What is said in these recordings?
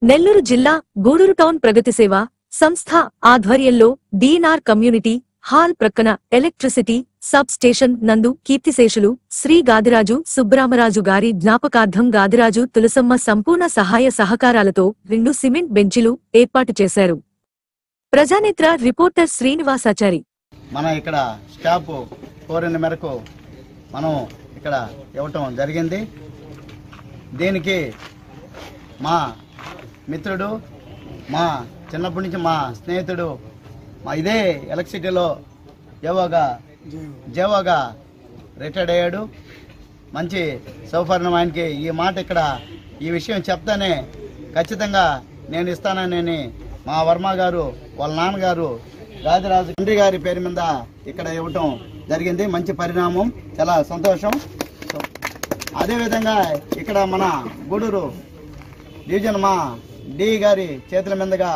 నెల్లూరు జిల్లా గూడూరు టౌన్ ప్రగతి సేవ సంస్థ ఆధ్వర్యంలో డిఎన్ఆర్ కమ్యూనిటీ హాల్ ప్రక్కన ఎలక్ట్రిసిటీ సబ్ స్టేషన్ నందు కీర్తిశేషులు శ్రీ గాదిరాజు సుబ్బరామరాజు గారి జ్ఞాపకార్థం గాదిరాజు తులసమ్మ సంపూర్ణ సహాయ సహకారాలతో రెండు సిమెంట్ బెంచీలు ఏర్పాటు చేశారు ప్రజానేత్ర రిపోర్టర్ శ్రీనివాసాచారి మన ఇక్కడ స్టాఫ్ కోరిన మేరకు మనం ఇక్కడ ఇవ్వటం జరిగింది దీనికి మా మిత్రుడు మా చిన్నప్పటి నుంచి మా స్నేహితుడు మా ఇదే ఎలక్ట్రిసిటీలో ఏవోగా జేవోగా రిటైర్డ్ అయ్యాడు మంచి సౌకర్యం ఆయనకి ఈ మాట ఇక్కడ ఈ విషయం చెప్తానే ఖచ్చితంగా నేను ఇస్తానని మా వర్మ గారు వాళ్ళ నాన్నగారు రాజరాజు తండ్రి గారి పేరు మీద ఇక్కడ ఇవ్వటం జరిగింది మంచి పరిణామం చాలా సంతోషం సో, అదేవిధంగా ఇక్కడ మన గూడూరు డివిజన్ మా డి గారి చేతుల మీదుగా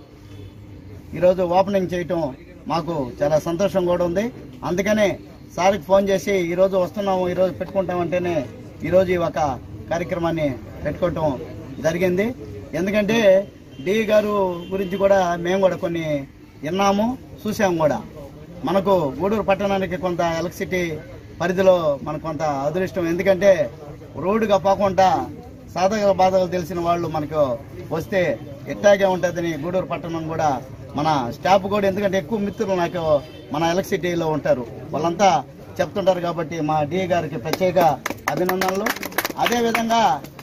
ఈరోజు ఓపెనింగ్ చేయటం మాకు చాలా సంతోషం కూడా ఉంది అందుకనే సార్కి ఫోన్ చేసి ఈరోజు వస్తున్నాము ఈరోజు పెట్టుకుంటామంటేనే ఈరోజు ఈ ఒక కార్యక్రమాన్ని పెట్టుకోవటం జరిగింది ఎందుకంటే డి గారు గురించి కూడా మేము కూడా కొన్ని విన్నాము చూసాము కూడా మనకు గూడూరు పట్టణానికి కొంత ఎలక్ట్రిసిటీ పరిధిలో మనకు కొంత అదృష్టం ఎందుకంటే రోడ్డుగా పోకుండా సాధక బాధలు తెలిసిన వాళ్ళు మనకు వస్తే ఎట్టాగే ఉంటుందని గూడూరు పట్టణం కూడా మన స్టాఫ్ కూడా ఎందుకంటే ఎక్కువ మిత్రులు నాకు మన ఎలక్ట్రిసిటీలో ఉంటారు వాళ్ళంతా చెప్తుంటారు కాబట్టి మా డి గారికి ప్రత్యేక అభినందనలు అదేవిధంగా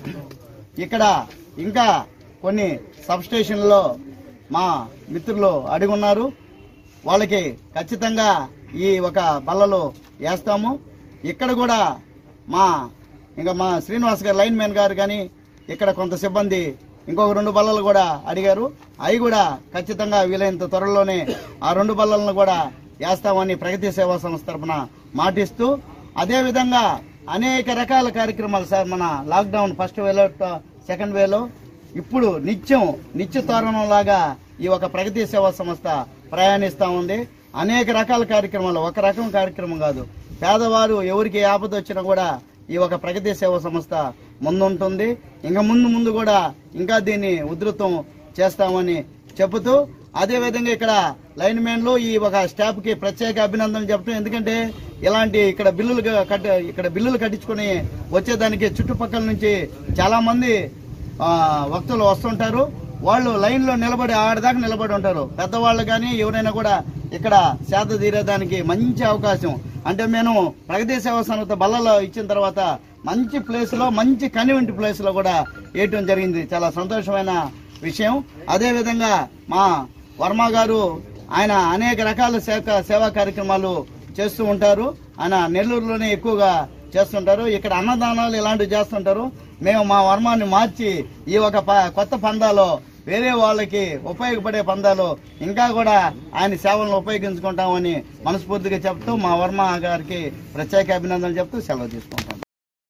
ఇక్కడ ఇంకా కొన్ని సబ్ స్టేషన్లో మా మిత్రులు అడిగి ఉన్నారు వాళ్ళకి ఖచ్చితంగా ఈ ఒక బల్లలు వేస్తాము ఇక్కడ కూడా మా ఇంకా మా శ్రీనివాస్ గారు లైన్ మ్యాన్ గారు కానీ ఇక్కడ కొంత సిబ్బంది ఇంకొక రెండు బల్లలు కూడా అడిగారు అవి కూడా ఖచ్చితంగా వీలైనంత త్వరలోనే ఆ రెండు బల్లలను కూడా వేస్తామని ప్రగతి సేవా సంస్థ తరఫున మాటిస్తూ అదేవిధంగా అనేక రకాల కార్యక్రమాలు సార్ మన లాక్డౌన్ ఫస్ట్ వేలో సెకండ్ వేలో ఇప్పుడు నిత్యం నిత్య తోరణం లాగా ఈ ఒక ప్రగతి సేవా సంస్థ ప్రయాణిస్తా ఉంది అనేక రకాల కార్యక్రమాలు ఒక రకం కార్యక్రమం కాదు పేదవారు ఎవరికి ఆపద వచ్చినా కూడా ఈ ఒక ప్రగతి సేవా సంస్థ ముందుంటుంది ఇంకా ముందు ముందు కూడా ఇంకా దీన్ని ఉధృతం చేస్తామని చెబుతూ అదే విధంగా ఇక్కడ లైన్ మ్యాన్లు ఈ ఒక స్టాఫ్ కి ప్రత్యేక అభినందనలు చెప్పడం ఎందుకంటే ఇలాంటి ఇక్కడ బిల్లులు కట్టి ఇక్కడ బిల్లులు కట్టించుకొని వచ్చేదానికి చుట్టుపక్కల నుంచి చాలా మంది ఆ, భక్తులు వస్తుంటారు వాళ్ళు లైన్ లో నిలబడి ఆడదాకా నిలబడి ఉంటారు పెద్దవాళ్ళు కానీ ఎవరైనా కూడా ఇక్కడ సేద తీరేదానికి మంచి అవకాశం అంటే మేము ప్రగతి సేవా సంస్థ బల్లలో ఇచ్చిన తర్వాత మంచి ప్లేస్ లో మంచి కన్వీనెంట్ ప్లేస్ లో కూడా వేయటం జరిగింది చాలా సంతోషమైన విషయం అదే విధంగా మా వర్మ గారు ఆయన అనేక రకాల సేవ సేవా కార్యక్రమాలు చేస్తూ ఉంటారు ఆయన నెల్లూరులోనే ఎక్కువగా చేస్తుంటారు ఇక్కడ అన్నదానాలు ఇలాంటివి చేస్తుంటారు మేము మా వర్మాన్ని మార్చి ఈ ఒక ప- కొత్త పందాలో వేరే వాళ్ళకి ఉపయోగపడే పందాలు ఇంకా కూడా ఆయన సేవలను ఉపయోగించుకుంటామని మనస్ఫూర్తిగా చెప్తూ మా వర్మ గారికి ప్రత్యేక అభినందనలు చెప్తూ సెలవు తీసుకుంటాం